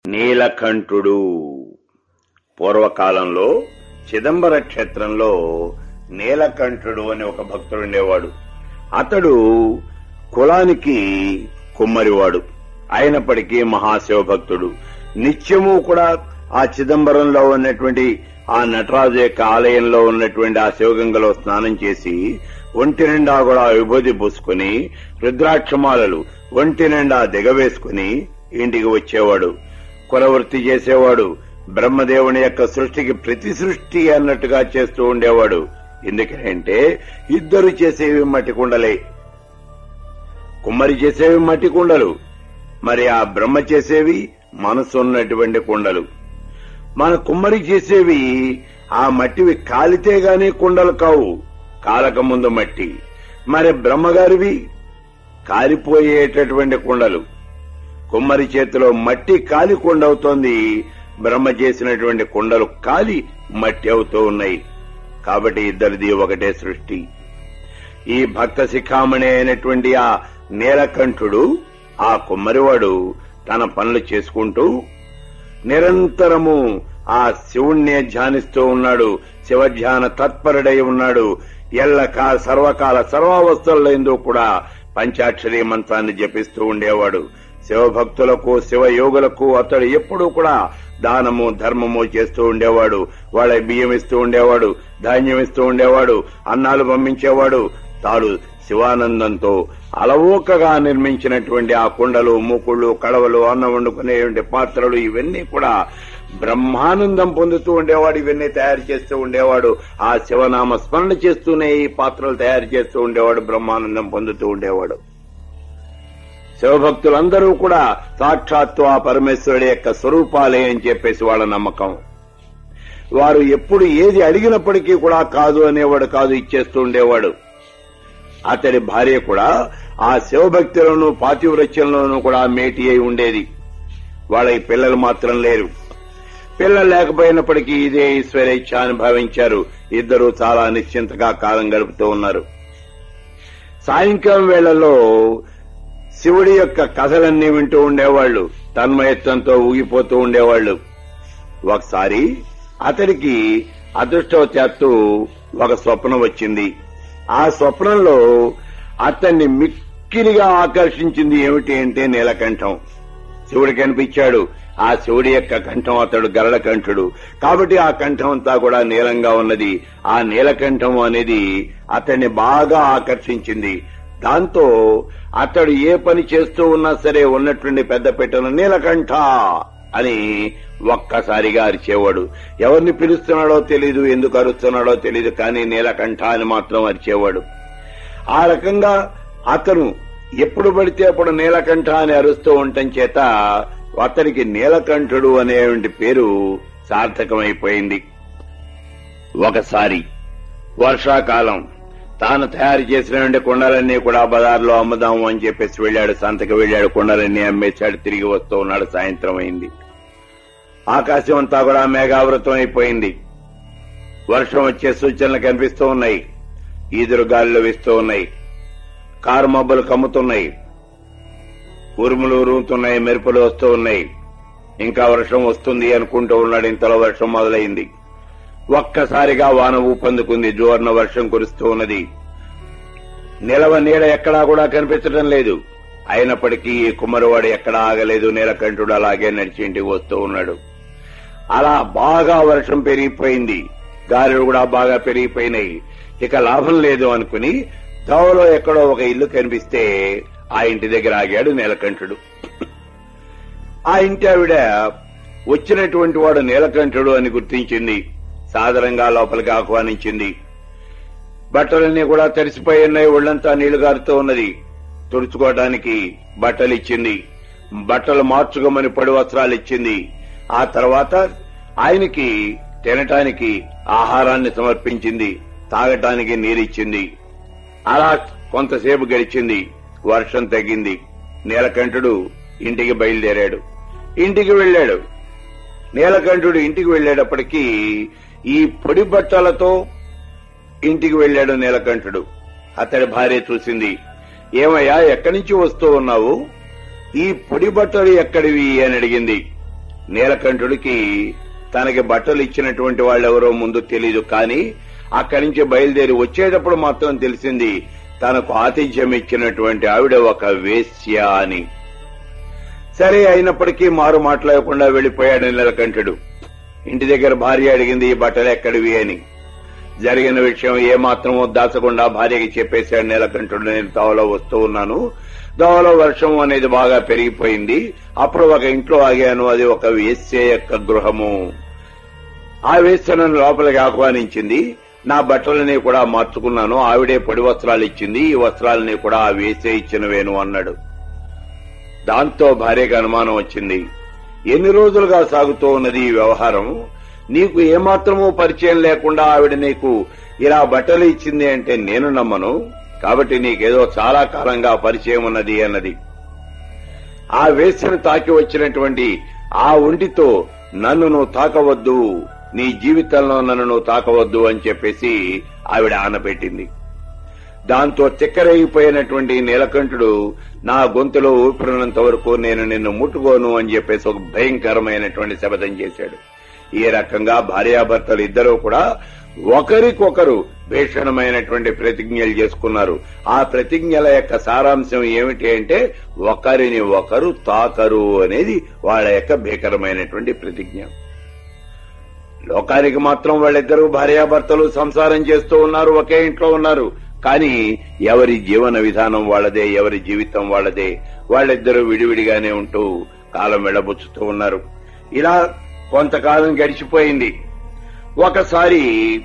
నీలకంఠుడు పూర్వకాలంలో చిదంబర క్షేత్రంలో నీలకంఠుడు అని ఒక భక్తుడు ఉండేవాడు అతడు కులానికి కుమ్మరివాడు అయినప్పటికీ మహాశివ భక్తుడు నిత్యము కూడా ఆ చిదంబరంలో ఉన్నటువంటి ఆ నటరాజు యొక్క ఆలయంలో ఉన్నటువంటి ఆ శివగంగలో స్నానం చేసి ఒంటి నిండా కూడా విభూతి పూసుకుని రుద్రాక్షమాలలు ఒంటి నిండా దిగవేసుకుని ఇంటికి వచ్చేవాడు కులవృత్తి చేసేవాడు బ్రహ్మదేవుని యొక్క సృష్టికి ప్రతి సృష్టి అన్నట్టుగా చేస్తూ ఉండేవాడు ఎందుకంటే ఇద్దరు చేసేవి మట్టి కుండలే కుమ్మరి చేసేవి మట్టి కుండలు మరి ఆ బ్రహ్మ చేసేవి మనసు ఉన్నటువంటి కుండలు మన కుమ్మరి చేసేవి ఆ మట్టివి కాలితే గాని కుండలు కావు కాలక ముందు మట్టి మరి బ్రహ్మగారివి కాలిపోయేటటువంటి కుండలు కుమ్మరి చేతిలో మట్టి కాలి కుండవుతోంది బ్రహ్మ చేసినటువంటి కుండలు కాలి మట్టి అవుతూ ఉన్నాయి కాబట్టి ఇద్దరిది ఒకటే సృష్టి ఈ భక్త శిఖామణి అయినటువంటి ఆ నీలకంఠుడు ఆ కుమ్మరివాడు తన పనులు చేసుకుంటూ నిరంతరము ఆ శివుణ్ణే ధ్యానిస్తూ ఉన్నాడు శివధ్యాన తత్పరుడై ఉన్నాడు ఎల్లకా సర్వకాల సర్వావస్థల్లో ఎందు కూడా పంచాక్షరి మంత్రాన్ని జపిస్తూ ఉండేవాడు శివభక్తులకు శివయోగులకు అతడు ఎప్పుడూ కూడా దానము ధర్మము చేస్తూ ఉండేవాడు వాళ్ళ బియ్యం ఇస్తూ ఉండేవాడు ధాన్యం ఇస్తూ ఉండేవాడు అన్నాలు పంపించేవాడు తాడు శివానందంతో అలవోకగా నిర్మించినటువంటి ఆ కుండలు మూకుళ్ళు కడవలు అన్నం వండుకునేటువంటి పాత్రలు ఇవన్నీ కూడా బ్రహ్మానందం పొందుతూ ఉండేవాడు ఇవన్నీ తయారు చేస్తూ ఉండేవాడు ఆ శివనామ స్మరణ చేస్తూనే ఈ పాత్రలు తయారు చేస్తూ ఉండేవాడు బ్రహ్మానందం పొందుతూ ఉండేవాడు శివభక్తులందరూ కూడా సాక్షాత్తు ఆ పరమేశ్వరుడి యొక్క స్వరూపాలే అని చెప్పేసి వాళ్ళ నమ్మకం వారు ఎప్పుడు ఏది అడిగినప్పటికీ కూడా కాదు అనేవాడు కాదు ఇచ్చేస్తూ ఉండేవాడు అతడి భార్య కూడా ఆ శివభక్తులను పాతివ్రత్యంలోనూ కూడా మేటి అయి ఉండేది వాళ్ళకి పిల్లలు మాత్రం లేరు పిల్లలు లేకపోయినప్పటికీ ఇదే ఈశ్వరేచ్ఛ అని భావించారు ఇద్దరు చాలా నిశ్చింతగా కాలం గడుపుతూ ఉన్నారు సాయంకాలం వేళల్లో శివుడి యొక్క కథలన్నీ వింటూ ఉండేవాళ్లు తన్మయత్వంతో ఊగిపోతూ ఉండేవాళ్లు ఒకసారి అతడికి అదృష్టవశాత్తు ఒక స్వప్నం వచ్చింది ఆ స్వప్నంలో అతన్ని మిక్కిలిగా ఆకర్షించింది ఏమిటి అంటే నీలకంఠం శివుడు కనిపించాడు ఆ శివుడి యొక్క కంఠం అతడు గరళ కంఠుడు కాబట్టి ఆ కంఠం అంతా కూడా నీలంగా ఉన్నది ఆ నీలకంఠం అనేది అతన్ని బాగా ఆకర్షించింది దాంతో అతడు ఏ పని చేస్తూ ఉన్నా సరే ఉన్నటువంటి పెద్ద పెట్టను నీలకంఠ అని ఒక్కసారిగా అరిచేవాడు ఎవరిని పిలుస్తున్నాడో తెలీదు ఎందుకు అరుస్తున్నాడో తెలీదు కానీ నీలకంఠ అని మాత్రం అరిచేవాడు ఆ రకంగా అతను ఎప్పుడు పడితే అప్పుడు నీలకంఠ అని అరుస్తూ ఉండటం చేత అతనికి నీలకంఠుడు అనేటువంటి పేరు సార్థకమైపోయింది ఒకసారి వర్షాకాలం తాను తయారు చేసినటువంటి కుండలన్నీ కూడా బజార్లో అమ్ముదాము అని చెప్పేసి వెళ్ళాడు సంతకి వెళ్ళాడు కుండలన్నీ అమ్మేశాడు తిరిగి వస్తూ ఉన్నాడు సాయంత్రం అయింది ఆకాశం అంతా కూడా మేఘావృతం అయిపోయింది వర్షం వచ్చే సూచనలు కనిపిస్తూ ఉన్నాయి ఈదురు గాలిలో వేస్తూ ఉన్నాయి కారు మబ్బులు కమ్ముతున్నాయి ఉరుములు ఉరుముతున్నాయి మెరుపులు వస్తూ ఉన్నాయి ఇంకా వర్షం వస్తుంది అనుకుంటూ ఉన్నాడు ఇంతలో వర్షం మొదలైంది ఒక్కసారిగా వాన ఊపందుకుంది జోర్న వర్షం కురుస్తూ ఉన్నది నిలవ నీడ ఎక్కడా కూడా కనిపించడం లేదు అయినప్పటికీ ఈ కుమ్మరివాడు ఎక్కడా ఆగలేదు నీలకంఠుడు అలాగే నడిచి ఇంటికి వస్తూ ఉన్నాడు అలా బాగా వర్షం పెరిగిపోయింది గాలులు కూడా బాగా పెరిగిపోయినాయి ఇక లాభం లేదు అనుకుని దోవలో ఎక్కడో ఒక ఇల్లు కనిపిస్తే ఆ ఇంటి దగ్గర ఆగాడు నీలకంఠుడు ఆ ఇంటి ఆవిడ వచ్చినటువంటి వాడు నీలకంఠుడు అని గుర్తించింది సాదరంగా లోపలికి ఆహ్వానించింది బట్టలన్నీ కూడా తడిసిపోయి ఉన్నాయి ఒళ్ళంతా నీళ్లు గారుతూ ఉన్నది తుడుచుకోవడానికి బట్టలు ఇచ్చింది బట్టలు మార్చుకోమని పడి వస్త్రాలు ఇచ్చింది ఆ తర్వాత ఆయనకి తినటానికి ఆహారాన్ని సమర్పించింది తాగటానికి నీరిచ్చింది అలా కొంతసేపు గడిచింది వర్షం తగ్గింది నీలకంఠుడు ఇంటికి బయలుదేరాడు ఇంటికి వెళ్ళాడు నీలకంఠుడు ఇంటికి వెళ్ళేటప్పటికీ ఈ పొడి బట్టలతో ఇంటికి వెళ్ళాడు నీలకంఠుడు అతడి భార్య చూసింది ఏమయ్యా ఎక్కడి నుంచి వస్తూ ఉన్నావు ఈ పొడి బట్టలు ఎక్కడివి అని అడిగింది నీలకంఠుడికి తనకి బట్టలు ఇచ్చినటువంటి వాళ్ళెవరో ముందు తెలీదు కానీ అక్కడి నుంచి బయలుదేరి వచ్చేటప్పుడు మాత్రం తెలిసింది తనకు ఆతిథ్యం ఇచ్చినటువంటి ఆవిడ ఒక వేశ్య అని సరే అయినప్పటికీ మారు మాట్లాడకుండా వెళ్లిపోయాడు నీలకంఠుడు ఇంటి దగ్గర భార్య అడిగింది ఈ బట్టలు ఎక్కడివి అని జరిగిన విషయం ఏమాత్రమో దాచకుండా భార్యకి చెప్పేశాడు నీలకంఠుడు నేను దోవలో వస్తూ ఉన్నాను దోవలో వర్షం అనేది బాగా పెరిగిపోయింది అప్పుడు ఒక ఇంట్లో ఆగాను అది ఒక వేశ్య యొక్క గృహము ఆ వేశ్య నన్ను లోపలికి ఆహ్వానించింది నా బట్టలని కూడా మార్చుకున్నాను ఆవిడే పొడి వస్త్రాలు ఇచ్చింది ఈ వస్త్రాలని కూడా ఆ వేసే ఇచ్చినవేను అన్నాడు దాంతో భార్యకు అనుమానం వచ్చింది ఎన్ని రోజులుగా సాగుతూ ఉన్నది ఈ వ్యవహారం నీకు ఏమాత్రమూ పరిచయం లేకుండా ఆవిడ నీకు ఇలా బట్టలు ఇచ్చింది అంటే నేను నమ్మను కాబట్టి నీకేదో చాలా కాలంగా పరిచయం ఉన్నది అన్నది ఆ వేసను తాకి వచ్చినటువంటి ఆ ఒంటితో నన్ను నువ్వు తాకవద్దు నీ జీవితంలో నన్ను నువ్వు తాకవద్దు అని చెప్పేసి ఆవిడ ఆనపెట్టింది దాంతో తిక్కరైపోయినటువంటి నీలకంఠుడు నా గొంతులో ఊపిరినంత వరకు నేను నిన్ను ముట్టుకోను అని చెప్పేసి ఒక భయంకరమైనటువంటి శపథం చేశాడు ఈ రకంగా భార్యాభర్తలు ఇద్దరూ కూడా ఒకరికొకరు భీషణమైనటువంటి ప్రతిజ్ఞలు చేసుకున్నారు ఆ ప్రతిజ్ఞల యొక్క సారాంశం ఏమిటి అంటే ఒకరిని ఒకరు తాకరు అనేది వాళ్ళ యొక్క భీకరమైనటువంటి ప్రతిజ్ఞ లోకానికి మాత్రం వాళ్ళిద్దరూ భార్యాభర్తలు సంసారం చేస్తూ ఉన్నారు ఒకే ఇంట్లో ఉన్నారు కానీ ఎవరి జీవన విధానం వాళ్ళదే ఎవరి జీవితం వాళ్ళదే వాళ్ళిద్దరూ విడివిడిగానే ఉంటూ కాలం వెళ్ళబుచ్చుతూ ఉన్నారు ఇలా కొంతకాలం గడిచిపోయింది ఒకసారి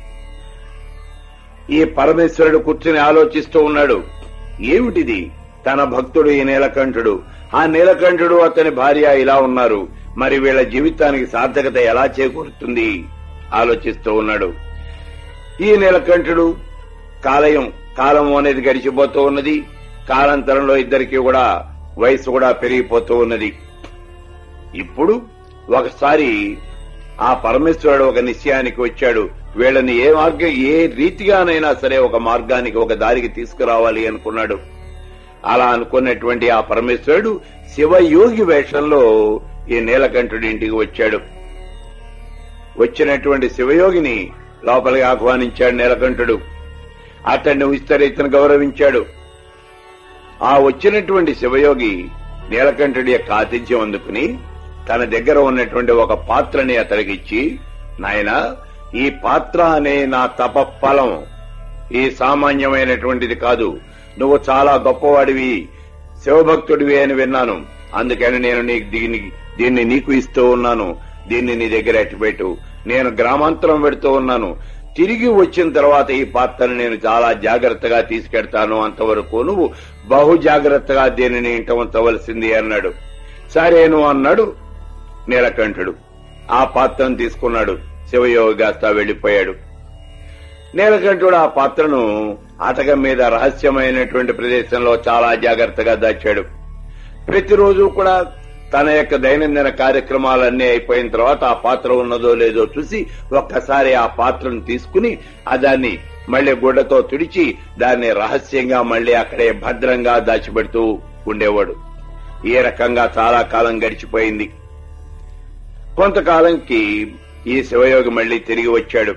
ఈ పరమేశ్వరుడు కూర్చుని ఆలోచిస్తూ ఉన్నాడు ఏమిటిది తన భక్తుడు ఈ నీలకంఠుడు ఆ నీలకంఠుడు అతని భార్య ఇలా ఉన్నారు మరి వీళ్ళ జీవితానికి సార్థకత ఎలా చేకూరుతుంది ఆలోచిస్తూ ఉన్నాడు ఈ నీలకంఠుడు కాలయం కాలం అనేది గడిచిపోతూ ఉన్నది కాలాంతరంలో ఇద్దరికి కూడా వయసు కూడా పెరిగిపోతూ ఉన్నది ఇప్పుడు ఒకసారి ఆ పరమేశ్వరుడు ఒక నిశ్చయానికి వచ్చాడు వీళ్ళని ఏ మార్గం ఏ రీతిగానైనా సరే ఒక మార్గానికి ఒక దారికి తీసుకురావాలి అనుకున్నాడు అలా అనుకున్నటువంటి ఆ పరమేశ్వరుడు శివయోగి వేషంలో ఈ నీలకంఠుడి ఇంటికి వచ్చాడు వచ్చినటువంటి శివయోగిని లోపలికి ఆహ్వానించాడు నీలకంఠుడు అతన్ని విస్తరీతను గౌరవించాడు ఆ వచ్చినటువంటి శివయోగి నీలకంఠుడి యొక్క ఆతిథ్యం అందుకుని తన దగ్గర ఉన్నటువంటి ఒక పాత్రని అతడికిచ్చి నాయన ఈ పాత్ర అనే నా తప ఫలం ఈ సామాన్యమైనటువంటిది కాదు నువ్వు చాలా గొప్పవాడివి శివభక్తుడివి అని విన్నాను అందుకని నేను నీకు దీన్ని దీన్ని నీకు ఇస్తూ ఉన్నాను దీన్ని నీ దగ్గర ఎట్టుపెట్టు నేను గ్రామాంతరం పెడుతూ ఉన్నాను తిరిగి వచ్చిన తర్వాత ఈ పాత్రను నేను చాలా జాగ్రత్తగా తీసుకెడతాను అంతవరకు నువ్వు బహు జాగ్రత్తగా దీనిని ఇంట ఉంచవలసింది అన్నాడు సరేను అన్నాడు నీలకంఠుడు ఆ పాత్రను తీసుకున్నాడు శివయోగాస్తా వెళ్లిపోయాడు నీలకంఠుడు ఆ పాత్రను ఆటకం మీద రహస్యమైనటువంటి ప్రదేశంలో చాలా జాగ్రత్తగా దాచాడు ప్రతిరోజు కూడా తన యొక్క దైనందిన కార్యక్రమాలన్నీ అయిపోయిన తర్వాత ఆ పాత్ర ఉన్నదో లేదో చూసి ఒక్కసారి ఆ పాత్రను తీసుకుని ఆ దాన్ని మళ్ళీ గుడ్డతో తుడిచి దాన్ని రహస్యంగా మళ్ళీ అక్కడే భద్రంగా దాచిపెడుతూ ఉండేవాడు ఈ రకంగా చాలా కాలం గడిచిపోయింది కొంతకాలంకి ఈ శివయోగి మళ్ళీ తిరిగి వచ్చాడు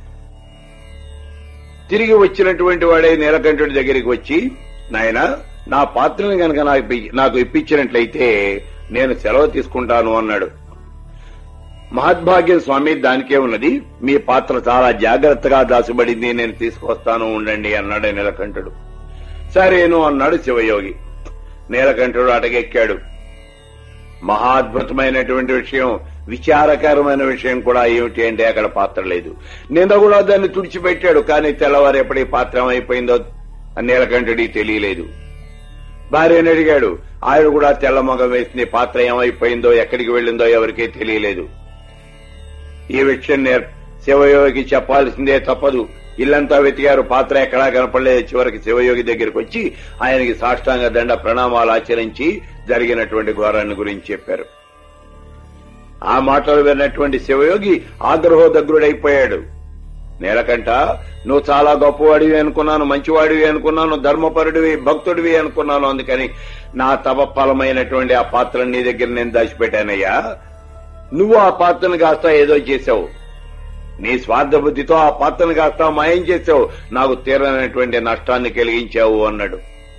తిరిగి వచ్చినటువంటి వాడే నీలకంఠుడి దగ్గరికి వచ్చి నాయన నా పాత్రని గనక నాకు ఇప్పి- నాకు ఇప్పించినట్లయితే నేను సెలవు తీసుకుంటాను అన్నాడు మహద్భాగ్యం స్వామి దానికే ఉన్నది మీ పాత్ర చాలా జాగ్రత్తగా దాచబడింది నేను తీసుకొస్తాను ఉండండి అన్నాడు నీలకంఠుడు సరేను అన్నాడు శివయోగి నీలకంఠుడు అటగెక్కాడు మహా అద్భుతమైనటువంటి విషయం విచారకరమైన విషయం కూడా ఏమిటి అంటే అక్కడ పాత్ర లేదు నిన్న కూడా దాన్ని తుడిచిపెట్టాడు కానీ తెల్లవారు ఎప్పటి పాత్ర ఏమైపోయిందో ఆ నీలకంఠుడికి తెలియలేదు భార్యని అడిగాడు ఆయన కూడా తెల్ల మొగం వేసింది పాత్ర ఏమైపోయిందో ఎక్కడికి వెళ్ళిందో ఎవరికీ తెలియలేదు ఈ విషయం నేర్ శివయోగికి చెప్పాల్సిందే తప్పదు ఇల్లంతా వెతికారు పాత్ర ఎక్కడా కనపడలేదు చివరికి శివయోగి దగ్గరికి వచ్చి ఆయనకి సాష్టాంగ దండ ప్రణామాలు ఆచరించి జరిగినటువంటి ఘోరాన్ని గురించి చెప్పారు ఆ మాటలు విన్నటువంటి శివయోగి ఆగ్రహోదగ్రుడైపోయాడు నీలకంఠ నువ్వు చాలా గొప్పవాడివి అనుకున్నాను మంచివాడివి అనుకున్నాను ధర్మపరుడివి భక్తుడివి అనుకున్నాను అందుకని నా తపఫలమైనటువంటి ఆ పాత్రను నీ దగ్గర నేను దాచిపెట్టానయ్యా నువ్వు ఆ పాత్రను కాస్త ఏదో చేశావు నీ స్వార్థ బుద్ధితో ఆ పాత్రను కాస్త మాయం చేశావు నాకు తీరనటువంటి నష్టాన్ని కలిగించావు అన్నాడు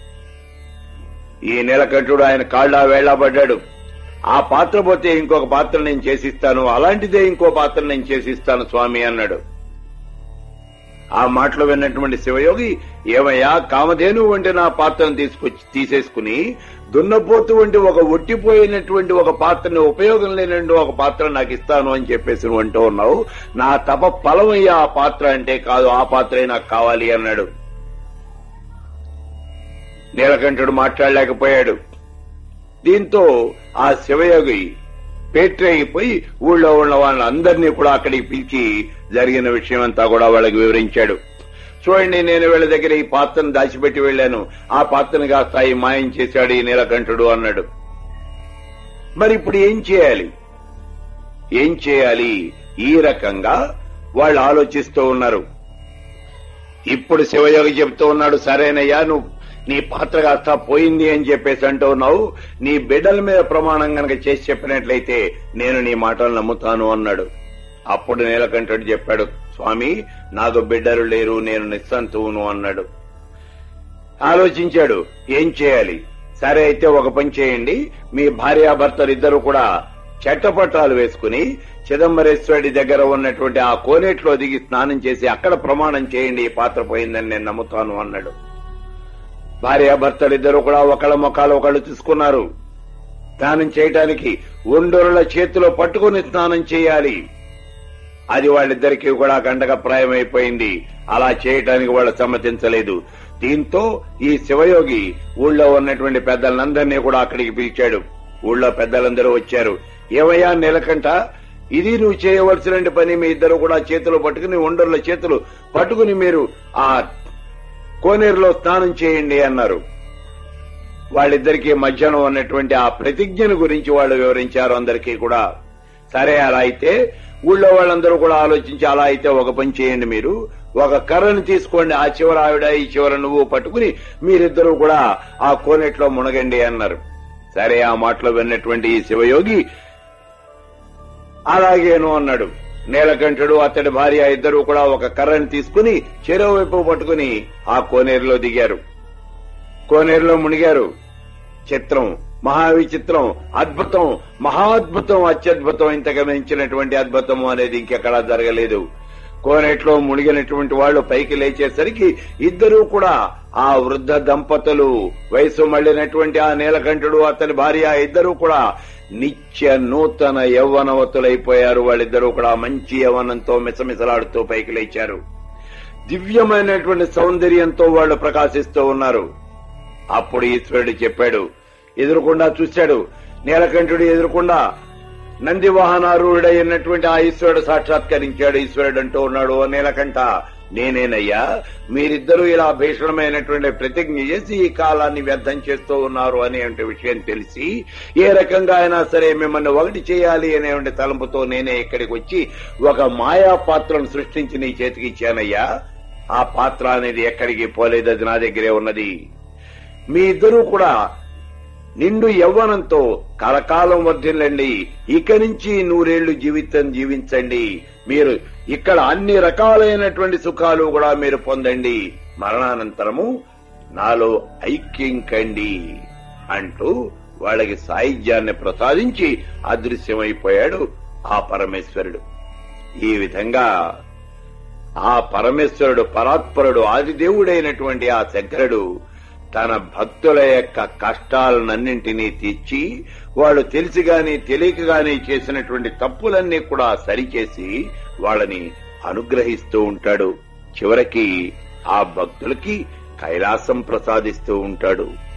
ఈ నీలకంఠుడు ఆయన కాళ్ళ వేళ్లాపడ్డాడు ఆ పాత్ర పోతే ఇంకొక పాత్ర నేను చేసిస్తాను అలాంటిదే ఇంకో పాత్ర నేను చేసిస్తాను స్వామి అన్నాడు ఆ మాటలు విన్నటువంటి శివయోగి ఏమయ్యా కామధేను వంటి నా పాత్రను తీసుకొచ్చి తీసేసుకుని దున్నపోతు వంటి ఒక ఒట్టిపోయినటువంటి ఒక పాత్రని ఉపయోగం లేనటువంటి ఒక పాత్ర నాకు ఇస్తాను అని చెప్పేసి నువ్వు అంటూ ఉన్నావు నా తప ఫలమయ్యా ఆ పాత్ర అంటే కాదు ఆ పాత్రే నాకు కావాలి అన్నాడు నీలకంఠుడు మాట్లాడలేకపోయాడు దీంతో ఆ శివయోగి పేట్రైపోయి ఊళ్ళో ఉన్న వాళ్ళందరినీ కూడా అక్కడికి పిలిచి జరిగిన విషయం అంతా కూడా వాళ్ళకి వివరించాడు చూడండి నేను వీళ్ళ దగ్గర ఈ పాత్రను దాచిపెట్టి వెళ్ళాను ఆ పాత్రను కాస్త ఈ మాయం చేశాడు ఈ నీలకంఠుడు అన్నాడు మరి ఇప్పుడు ఏం చేయాలి ఏం చేయాలి ఈ రకంగా వాళ్ళు ఆలోచిస్తూ ఉన్నారు ఇప్పుడు శివయోగి చెప్తూ ఉన్నాడు సరేనయ్యా నువ్వు నీ పాత్ర కాస్త పోయింది అని చెప్పేసి అంటూ ఉన్నావు నీ బిడ్డల మీద ప్రమాణం గనక చేసి చెప్పినట్లయితే నేను నీ మాటలు నమ్ముతాను అన్నాడు అప్పుడు నీలకంఠుడు చెప్పాడు స్వామి నాకు బిడ్డలు లేరు నేను నిస్సంతువును అన్నాడు ఆలోచించాడు ఏం చేయాలి సరే అయితే ఒక పని చేయండి మీ భార్యాభర్తలు ఇద్దరు కూడా చెట్టపట్టాలు వేసుకుని చిదంబరేశ్వరుడి దగ్గర ఉన్నటువంటి ఆ కోనేట్లో దిగి స్నానం చేసి అక్కడ ప్రమాణం చేయండి ఈ పాత్ర పోయిందని నేను నమ్ముతాను అన్నాడు భార్యాభర్తలిద్దరూ కూడా ఒకళ్ళ ముఖాలు ఒకళ్ళు తీసుకున్నారు స్నానం చేయటానికి ఒండోరుల చేతిలో పట్టుకుని స్నానం చేయాలి అది వాళ్ళిద్దరికీ కూడా గంటక ప్రాయమైపోయింది అలా చేయటానికి వాళ్ళు సమ్మతించలేదు దీంతో ఈ శివయోగి ఊళ్ళో ఉన్నటువంటి పెద్దలందరినీ కూడా అక్కడికి పిలిచాడు ఊళ్ళో పెద్దలందరూ వచ్చారు ఏవయ్యా నీలకంఠ ఇది నువ్వు చేయవలసిన పని మీ ఇద్దరు కూడా చేతులు పట్టుకుని ఒండర్ల చేతులు పట్టుకుని మీరు ఆ కోనేరులో స్నానం చేయండి అన్నారు వాళ్ళిద్దరికీ మధ్యాహ్నం ఉన్నటువంటి ఆ ప్రతిజ్ఞను గురించి వాళ్ళు వివరించారు అందరికీ కూడా సరే అలా అయితే ఊళ్ళో వాళ్ళందరూ కూడా ఆలోచించి అలా అయితే ఒక పని చేయండి మీరు ఒక కర్రను తీసుకోండి ఆ చివర ఆవిడ ఈ చివర నువ్వు పట్టుకుని మీరిద్దరూ కూడా ఆ కోనేట్లో మునగండి అన్నారు సరే ఆ మాటలో విన్నటువంటి ఈ శివయోగి అలాగేను అన్నాడు నీలకంఠుడు అతడి భార్య ఇద్దరు కూడా ఒక కర్రని తీసుకుని చెరువు వైపు పట్టుకుని ఆ కోనేరులో దిగారు కోనేరులో మునిగారు చిత్రం మహావిచిత్రం అద్భుతం మహాద్భుతం అత్యద్భుతం ఇంతగా మించినటువంటి అద్భుతం అనేది ఇంకెక్కడా జరగలేదు కోనేట్లో మునిగినటువంటి వాళ్ళు పైకి లేచేసరికి ఇద్దరూ కూడా ఆ వృద్ధ దంపతులు వయసు మళ్లినటువంటి ఆ నీలకంఠుడు అతని భార్య ఇద్దరూ కూడా నిత్య నూతన యవ్వనవతులైపోయారు వాళ్ళిద్దరూ కూడా మంచి యవ్వనంతో మిసమిసలాడుతూ పైకి లేచారు దివ్యమైనటువంటి సౌందర్యంతో వాళ్ళు ప్రకాశిస్తూ ఉన్నారు అప్పుడు ఈశ్వరుడు చెప్పాడు ఎదురుకుండా చూశాడు నీలకంఠుడు ఎదురుకుండా నంది వాహనారూఢైనటువంటి ఆ ఈశ్వరుడు సాక్షాత్కరించాడు ఈశ్వరుడు అంటూ ఉన్నాడు "ఓ నీలకంఠ నేనేనయ్యా మీరిద్దరూ ఇలా భీషణమైనటువంటి ప్రతిజ్ఞ చేసి ఈ కాలాన్ని వ్యర్థం చేస్తూ ఉన్నారు అనే విషయం తెలిసి ఏ రకంగా అయినా సరే మిమ్మల్ని ఒకటి చేయాలి అనే తలంపుతో నేనే ఇక్కడికి వచ్చి ఒక మాయా పాత్రను సృష్టించి నీ చేతికి ఇచ్చానయ్యా ఆ పాత్ర అనేది ఎక్కడికి పోలేదు అది నా దగ్గరే ఉన్నది మీ ఇద్దరూ కూడా నిండు యవ్వనంతో కలకాలం వర్ధిల్లండి ఇక నుంచి నూరేళ్లు జీవితం జీవించండి మీరు ఇక్కడ అన్ని రకాలైనటువంటి సుఖాలు కూడా మీరు పొందండి మరణానంతరము నాలో ఐక్యం కండి అంటూ వాళ్ళకి సాహిత్యాన్ని ప్రసాదించి అదృశ్యమైపోయాడు ఆ పరమేశ్వరుడు ఈ విధంగా ఆ పరమేశ్వరుడు పరాత్పరుడు ఆదిదేవుడైనటువంటి ఆ శంకరుడు తన భక్తుల యొక్క కష్టాలన్నింటినీ తీర్చి వాళ్ళు తెలిసి గాని తెలియక గాని చేసినటువంటి తప్పులన్నీ కూడా సరిచేసి వాళ్ళని అనుగ్రహిస్తూ ఉంటాడు చివరికి ఆ భక్తులకి కైలాసం ప్రసాదిస్తూ ఉంటాడు